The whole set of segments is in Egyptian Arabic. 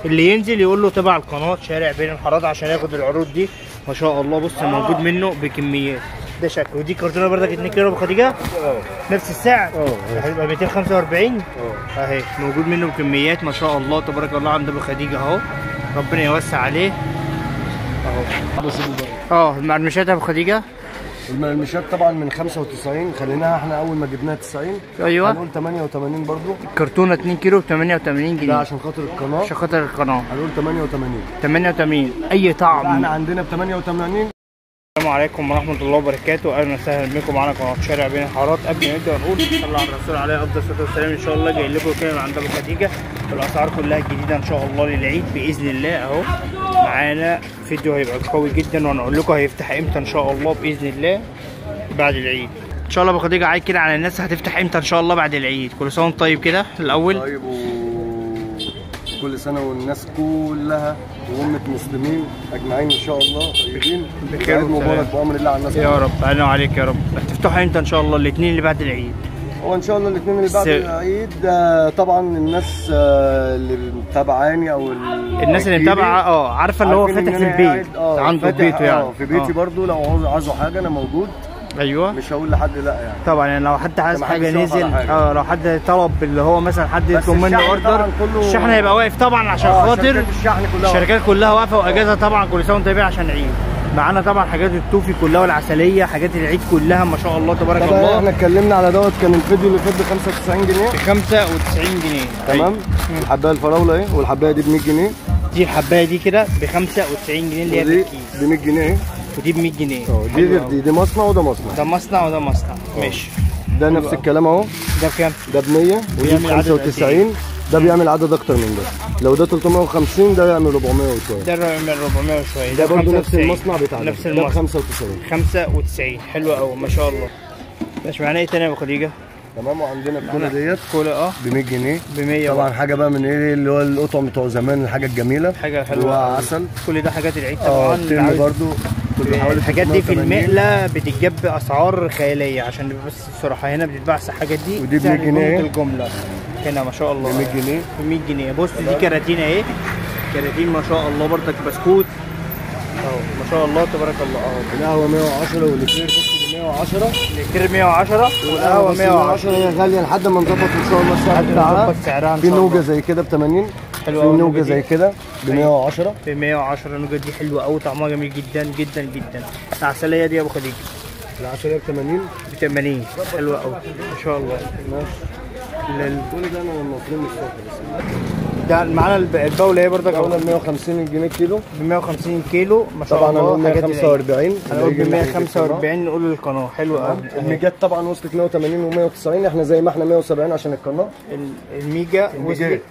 اللي ينزل يقول له تبع القناه شارع بين الحارات عشان ياخد العروض دي ما شاء الله بص موجود منه بكميات ده شكله ودي كرتونه بردك 2 كيلو ابو خديجه اه نفس السعر اه هيبقى 245 اه اهي موجود منه بكميات ما شاء الله تبارك الله عند ابو خديجه اهو ربنا يوسع عليه اهو بس بقى. اه المعلمشات يا ابو خديجه الملمشات طبعا من 95 خليناها احنا اول ما جبناها 90 ايوه هنقول 88 برضو كرتونه 2 كيلو ب 88 ده جنيه عشان خاطر القناه عشان خاطر القناه هنقول 88 88 اي طعم احنا عندنا ب 88 السلام عليكم ورحمة الله وبركاته أهلا وسهلا بكم معانا قناة شارع بين الحارات قبل ما نبدأ نقول صلى على الرسول عليه أفضل الصلاة والسلام إن شاء الله جاي لكم كده من عند أبو خديجة الأسعار كلها الجديدة إن شاء الله للعيد بإذن الله أهو معانا فيديو هيبقى قوي جدا وهنقول لكم هيفتح إمتى إن شاء الله بإذن الله بعد العيد إن شاء الله أبو خديجة عايز كده على الناس هتفتح إمتى إن شاء الله بعد العيد كل سنة وأنت طيب كده الأول طيب وكل سنة والناس كلها وأمة مسلمين أجمعين إن شاء الله طيبين بخير عيد وسلام. مبارك بأمر الله على الناس يا رب أنا وعليك يا رب هتفتحوا إمتى إن شاء الله الاثنين اللي بعد العيد هو ان شاء الله الاثنين اللي بعد س- العيد آه، طبعا الناس آه، اللي متابعاني او ال- الناس اللي أكيدي متابعة اه عارفة اللي هو عارفين فاتح إن في أنا البيت قاعد- آه، عنده فاتح- بيته يعني آه، في بيتي آه. برضو لو عاوز- عاوزوا حاجه انا موجود ايوه مش هقول لحد لا يعني طبعا يعني لو حد عايز ما حاجه حدش يقف على نزل حاجة. اه لو حد طلب اللي هو مثلا حد بس يطلب منه الشحن اوردر طبعاً كله- الشحن هيبقى واقف طبعا عشان آه، خاطر شركات الشحن كلها الشركات كلها واقفه واجازه طبعا كل سنه وانت طيبين عشان العيد معانا طبعا حاجات التوفي كلها والعسليه حاجات العيد كلها ما شاء الله تبارك طبعا الله احنا اتكلمنا على دوت كان الفيديو اللي فات ب 95 جنيه ب 95 جنيه تمام الحبايه الفراوله اهي والحبايه دي ب 100 جنيه دي الحبايه دي كده ب 95 جنيه اللي هي ودي بالكيس ب 100 جنيه اهي ودي ب 100 جنيه اه دي حلو غير أوي. دي دي مصنع وده مصنع ده مصنع وده مصنع ماشي ده نفس الكلام اهو ده بكام؟ ده ب 100 ودي ب ويعمل عدد قد 95 ده بيعمل عدد اكتر من ده لو ده 350 ده يعمل 400 وشويه ده يعمل 400 وشويه ده برضه نفس 95. المصنع بتاعنا نفس ده ب المصنع 95 95 حلوة قوي ما شاء الله ماشي معانا ايه تاني يا ابو خديجه؟ تمام وعندنا الكولا ديت كولا اه ب 100 جنيه ب 100 طبعا حاجه بقى من ايه اللي هو القطع بتوع زمان الحاجه الجميله حاجه حلوه جواها أوي. عسل كل ده حاجات العيد اه طبعا الترم عاوز- برضو كل حوالي الحاجات دي في 380. المقلة بتتجاب بأسعار خيالية عشان نبقى بس الصراحة هنا بتتباع الحاجات دي ودي ب سعر 100 جنيه. جملة الجملة هنا ما شاء الله ب 100 جنيه ب 100 جنيه بص دي كراتين اهي كراتين ما شاء الله برضك بسكوت اهو ما شاء الله تبارك الله اهو القهوه 110 والكرير بس ب 110 الكتير 110 والقهوة بس 110 هي غاليه لحد ما نظبط ان شاء الله السعر لحد ما بتاعها نظبط سعرها ان في شاء نوجه الله زي كده ب 80 حلوة في أوي نوجه النوجة زي دي. كده ب 110 ب 110 النوجة دي حلوة قوي طعمها جميل جدا جدا جدا العسلية دي يا ابو خديجة العسليه ب 80 ب 80 حلوة قوي ما شاء الله ال- كل ده انا المفروض مش فاكر ده معانا الب- البولة اهي برضك قلنا ب 150 جنيه كيلو ب 150 كيلو ما شاء طبعا الله انا حاجات العيد. 145 هنقول ب 145 نقول للقناة حلوة قوي الميجات طبعا وصلت 180 و190 احنا زي ما احنا 170 عشان القناه ال- الميجا الميجات. وصلت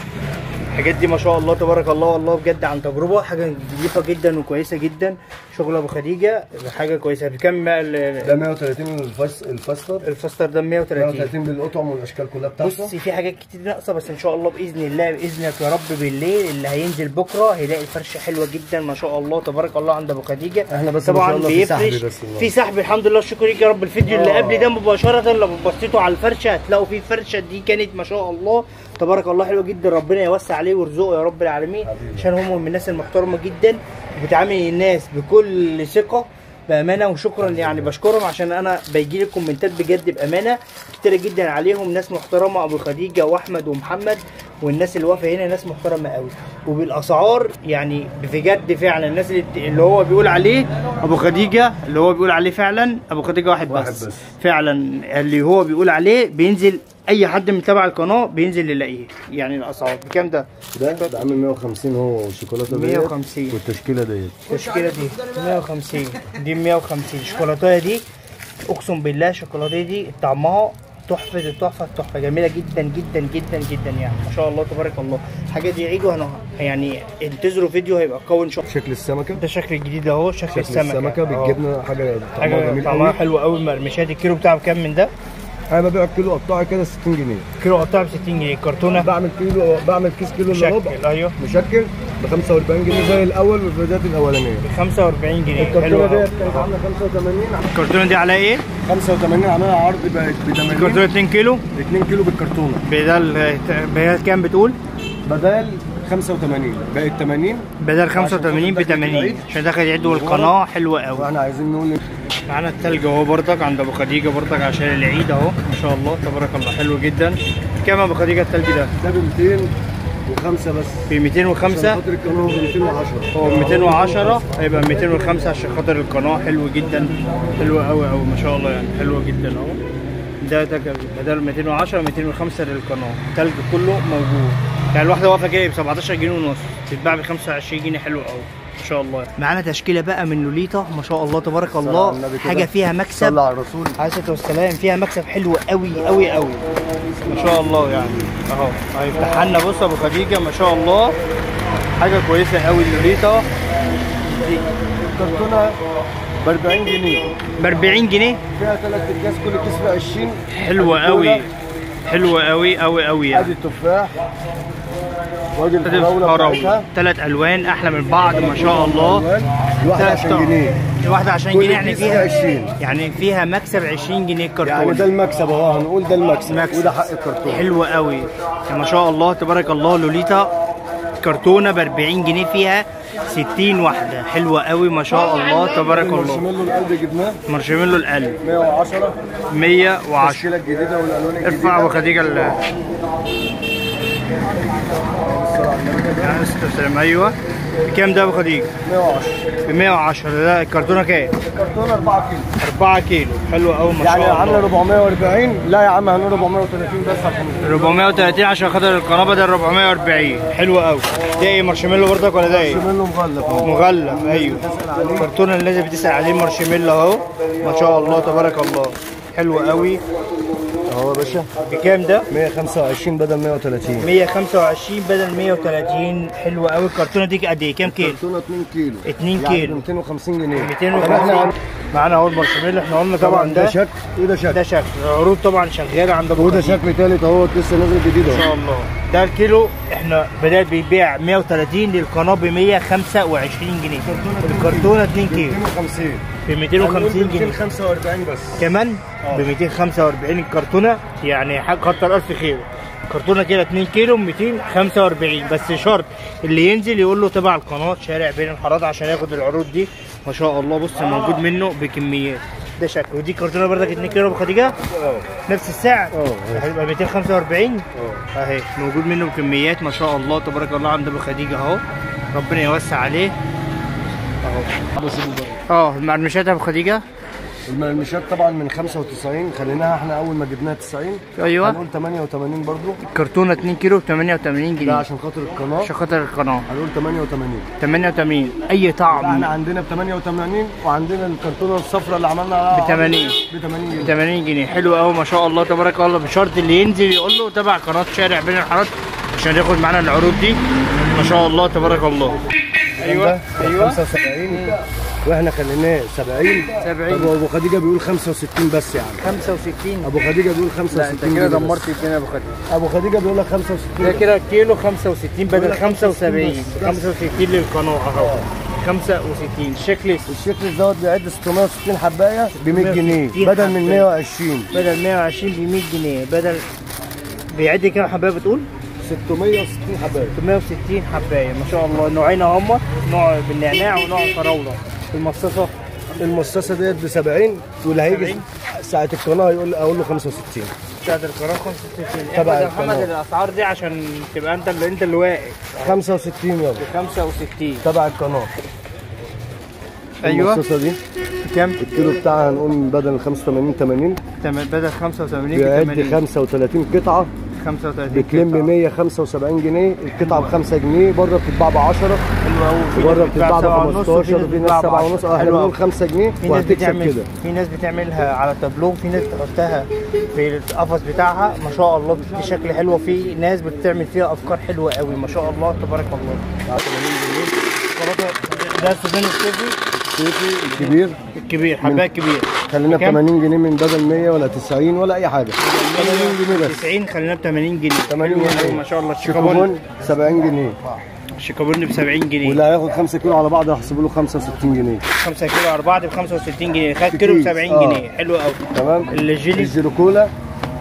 الحاجات دي ما شاء الله تبارك الله والله بجد عن تجربه حاجه نظيفه جدا وكويسه جدا شغل ابو خديجه حاجه كويسه بكام بقى ال- ده 130 الفاس الفاستر الفاستر ده 130 130 بالاطعم والاشكال كلها بتاعته بص في حاجات كتير ناقصه بس ان شاء الله باذن الله باذنك يا رب بالليل اللي هينزل بكره هيلاقي الفرشه حلوه جدا ما شاء الله تبارك الله عند ابو خديجه احنا بس ما طبعا شاء الله في سحب بيفرش بس والله. في سحب الحمد لله الشكر ليك يا رب الفيديو اللي آه. قبل ده مباشره لو بصيتوا على الفرشه هتلاقوا في فرشه دي كانت ما شاء الله تبارك الله حلوه جدا ربنا يوسع عليه ويرزقه يا رب العالمين حبيبي. عشان هم من الناس المحترمه جدا بتعامل الناس بكل ثقه بامانه وشكرا يعني بشكرهم عشان انا بيجي لي كومنتات بجد بامانه كتيره جدا عليهم ناس محترمه ابو خديجه واحمد ومحمد والناس اللي واقفه هنا ناس محترمه قوي وبالاسعار يعني بجد فعلا الناس اللي, اللي هو بيقول عليه ابو خديجه اللي هو بيقول عليه فعلا ابو خديجه واحد, واحد بس. بس. فعلا اللي هو بيقول عليه بينزل اي حد من تبع القناه بينزل يلاقيه يعني الاسعار بكام ده؟ ده ده عامل 150 هو والشوكولاته ديت 150. والتشكيله ديت التشكيله دي 150 دي 150 الشوكولاته دي اقسم بالله الشوكولاته دي طعمها تحفه التحفه التحفه جميله جدا جدا جدا جدا يعني ما شاء الله تبارك الله حاجه دي عيد وهنا يعني انتظروا فيديو هيبقى قوي ان شاء الله شكل السمكه ده شكل الجديد اهو شكل, شكل السمكه السمكه آه. بالجبنه حاجه طعمها حاجه جميل طعمها قوي حلو قوي المرمشات الكيلو بتاعه بكام من ده؟ انا ببيع كيلو قطاعي كده 60 جنيه كيلو قطع ب 60 جنيه كرتونه بعمل كيلو بعمل كيس كيلو الا ربع مشكل ايوه مشكل ب 45 جنيه زي الاول والفيديوهات الاولانيه ب 45 جنيه حلو الكرتونه قوي ديت كانت عامله 85 الكرتونه دي على ايه؟ 85 عاملها عرض بقت ب 80 الكرتونه 2 كيلو 2 كيلو بالكرتونه بدل هي كام بتقول؟ بدل 85 بقت 80 بدل 85 ب 80 عشان داخل يعد القناه حلوه قوي واحنا عايزين نقول معانا التلج اهو برضك عند ابو خديجه برضك عشان العيد اهو ما شاء الله تبارك الله حلو جدا كام يا ابو خديجه التلج ده ده ب 205 بس ب 205 عشان خاطر القناه ب 210 هو 210 هيبقى 205 عشان خاطر القناه حلو جدا حلو قوي قوي ما شاء الله يعني حلو جدا اهو ده ده كان بدل 210 205 للقناه التلج كله موجود يعني الواحده واقفه جايه ب 17 جنيه ونص تتباع ب 25 جنيه حلو قوي ما شاء الله معانا تشكيله بقى من لوليتا ما شاء الله تبارك صلى على الله النبي كده. حاجه فيها مكسب صلى على الرسول عليه الصلاه والسلام فيها مكسب حلو قوي قوي قوي ما شاء الله يعني اهو هيفتحها لنا بص ابو خديجه ما شاء الله حاجه كويسه قوي اللوليتا دي الكرتونه ب 40 جنيه ب 40 جنيه فيها ثلاث اكياس كل كيس ب 20 حلوه أدي قوي كولا، حلوه قوي قوي قوي ادي يعني التفاح وادي الفراوله فراولة بتاعتها ثلاث الوان احلى من بعض ما شاء الله الواحده تلات 20 جنيه الواحده 20 كل جنيه يعني كيس فيها 20. يعني فيها مكسب 20 جنيه يعني الكرتون ده المكسب اهو هنقول ده المكسب مكسب. وده حق الكرتون حلوة قوي ما شاء الله تبارك الله لوليتا كرتونة ب 40 جنيه فيها 60 واحدة حلوة قوي ما شاء الله تبارك الله المارشميلو القلب جبناه مارشميلو القلب 110 110 التشكيله الجديده والالوان الجديده ارفع ابو خديجة ال استسلم ايوه بكام ده ابو خديجة؟ 110 ب 110 ده الكرتونة كام؟ الكرتون 4 كيلو 4 كيلو حلو قوي ما يعني شاء عامله الله 440 لا يا عم هنقول 430 بس عشان 430 عشان خاطر القناة بدل 440 حلو قوي ده ايه مارشميلو برضك ولا ده ايه؟ منه مغلف اهو مغلف ايوه الكرتون اللي لازم بتسال عليه مارشميلو اهو ما شاء الله تبارك الله حلو قوي اهو يا باشا بكام ده 125 بدل 130 125 بدل 130 حلو قوي الكرتونه دي قد ايه كام كيلو كرتونه 2 كيلو 2 يعني كيلو. ب 250 جنيه 250 معانا اهو المارشميلو احنا قلنا طبعا طبعا ده ده شكل وده شكل ده شكل عروض طبعا شغاله عند ابو وده خديجة. شكل ثالث اهو لسه نازل جديد ما اهو شاء الله ده الكيلو احنا بدأت بيبيع 130 للقناه ب 125 جنيه الكرتونه 2 كيلو 250 ب 250 جنيه 245 بس كمان ب 245 الكرتونه يعني حاجه كتر الف خير كرتونه كده 2 كيلو 245 بس شرط اللي ينزل يقول له تبع القناه شارع بين الحارات عشان ياخد العروض دي ما شاء الله بص موجود منه بكميات ده شكله ودي كرتونه بردك 2 كيلو ابو خديجه اه نفس السعر اه هيبقى 245 اه اهي موجود منه بكميات ما شاء الله تبارك الله عند ابو خديجه اهو ربنا يوسع عليه اهو بس بالبركة. اه المعلومات يا ابو خديجه المشات طبعا من 95 خليناها احنا اول ما جبناها 90 ايوه هنقول 88 برضو كرتونه 2 كيلو ب 88 ده جنيه عشان خاطر القناه عشان خاطر القناه هنقول 88 88 اي طعم احنا عندنا ب 88 وعندنا الكرتونه الصفراء اللي عملنا عليها ب 80 ب 80 جنيه 80 جنيه حلو قوي ما شاء الله تبارك الله بشرط اللي ينزل يقول له تبع قناه شارع بين الحارات عشان ياخد معانا العروض دي ما شاء الله تبارك الله ايوه ايوه 75 واحنا خليناه 70 70. طب ابو خديجه بيقول 65 بس يعني 65 ابو خديجه بيقول لا 65 انت كده جنيه بس. دمرت الدنيا يا ابو خديجه ابو خديجه بيقول لك 65 ده كده كيلو 65 بدل لك 75 بس. 65 للقناه اهو 65 شيك ليست الشكل دوت بيعد 660 حبايه ب 100 جنيه 660 بدل من حباية. 120 بدل 120 ب 100 جنيه بدل بيعد كام حبايه بتقول؟ 660 حبايه 360 حبايه ما شاء الله نوعين هم نوع بالنعناع ونوع فراوله المصاصه المصاصه ديت ب 70 واللي هيجي 70. ساعه القناه يقول اقول له 65 بتاعت القناه 65 تبع احمد يا محمد القناة. الاسعار دي عشان تبقى انت اللي انت اللي واقف 65 يلا ب 65 تبع القناه ايوه المصاصه دي كام؟ الكيلو بتاعها هنقول بدل ال 85 80 تمام بدل 85 ب بيعد 80 35 قطعه 35 بتلم قطعة. 175 جنيه القطعه ب 5 جنيه بره بتتباع ب 10 حلو قوي في وبره ناس بتتباع ب سبعة ونص 15 وفي وفي بتتباع ناس 7 ونص اه احنا حلو بنقول قوي. 5 جنيه في ناس وهتكسب بتعمل كده في ناس بتعملها على تابلو في ناس بتحطها في القفص بتاعها ما شاء الله بتدي شكل حلو في ناس بتعمل فيها افكار حلوه قوي ما شاء الله تبارك الله ده السوداني الصيفي الصيفي الكبير الكبير حبايه كبير خلينا ب بكام؟ 80 جنيه من بدل 100 ولا 90 ولا اي حاجه 80 جنيه بس 90 خلينا ب 80 جنيه 80 حلو جنيه قوي ما شاء الله الشيكابون شيكابون 70 جنيه الشيكابون ب 70 جنيه واللي هياخد 5 كيلو على بعض هحسب له 65 جنيه 5 كيلو على بعض ب 65 جنيه خد كيلو ب كيس، 70 آه. جنيه حلو قوي تمام الجيلي الجيلوكولا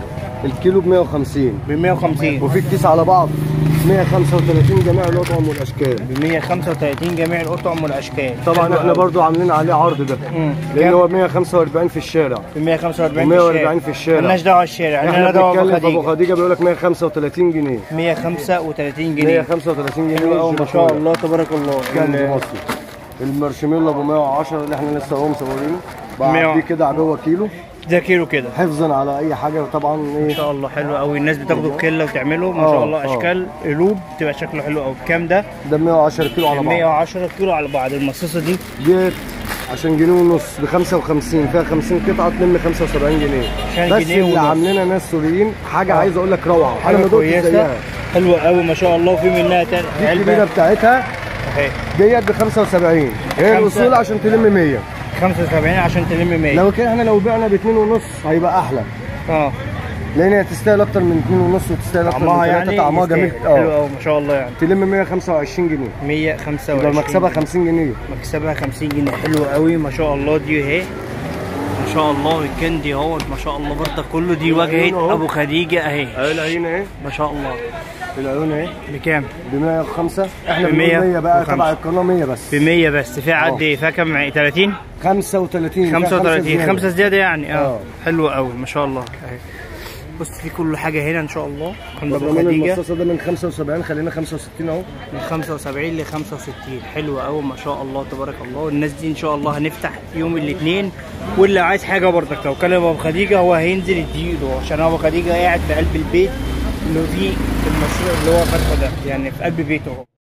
الكيلو ب 150 ب 150 وفي الكيس على بعض 135 جميع الاطعم والاشكال ب 135 جميع الاطعم والاشكال طبعا حلو احنا أوي. برضو عاملين عليه عرض ده مم. لان كام؟ هو 145 في الشارع ب 145 140 في الشارع. مالناش دعوه الشارع احنا احنا دعوه بنتكلم في ابو بخديجه خديجه بيقول لك 135 جنيه 135 جنيه 135 جنيه حلو قوي ما شاء الله تبارك الله كان ال- مصري المارشميلو ابو 110 اللي احنا لسه هو مصورينه مية- بعديه كده عجوه كيلو ده كيلو كده حفظا على اي حاجه طبعا ما ايه شاء الله حلو قوي الناس بتاخده بكله وتعمله ما شاء آه، الله آه. اشكال قلوب تبقى شكله حلو قوي بكام ده؟ ده 110 كيلو على بعض 110 كيلو على بعض المصاصه دي ديت عشان جنيه ونص ب 55 فيها 50 قطعه تلم 75 جنيه عشان بس جنيه اللي ونص. عاملينها ناس سوريين حاجه عايز اقول لك روعه انا حاجه ما دقتش كويسه زيها حلوه قوي ما شاء الله وفي منها تاني دي الكبيره علبه بتاعتها اهي ديت ب 75 هي خمسة. الاصول عشان تلم 100 75 عشان تلم 100 لو كان احنا لو بعنا ب 2 ونص هيبقى احلى اه لان هي تستاهل اكتر من 2 ونص وتستاهل اكتر طعمها من 3 يعني طعمها يستاهل. جميل حلو اه قوي ما شاء الله يعني تلم 125 جنيه 125 يبقى مكسبها 50 جنيه مكسبها 50 جنيه حلو قوي ما شاء الله دي اهي ما شاء الله الكندي اهوت ما شاء الله برضه كله دي العيون واجهه أهو. ابو خديجه اهي اهي العين اهي ما شاء الله العيون اهي بكام؟ ب 105 احنا ب ب 100 100 بقى 105. تبع القناه 100 بس ب 100 بس فيها آه. قد ايه؟ فيها كام 30 35 فيها 35 زيادة. خمسة زيادة يعني اه آه. حلو قوي ما شاء الله اهي بص في كل حاجة هنا ان شاء الله عند ابو برلمان خديجة المصاصه ده من 75 خلينا 65 اهو من 75 ل 65 حلو قوي ما شاء الله تبارك الله الناس دي ان شاء الله هنفتح يوم الاثنين واللي عايز حاجة برضك لو كلم ابو خديجة هو هينزل يديله عشان ابو خديجة قاعد في قلب البيت اللي فيه المشروع اللي هو فاتحه ده يعني في قلب بيته هو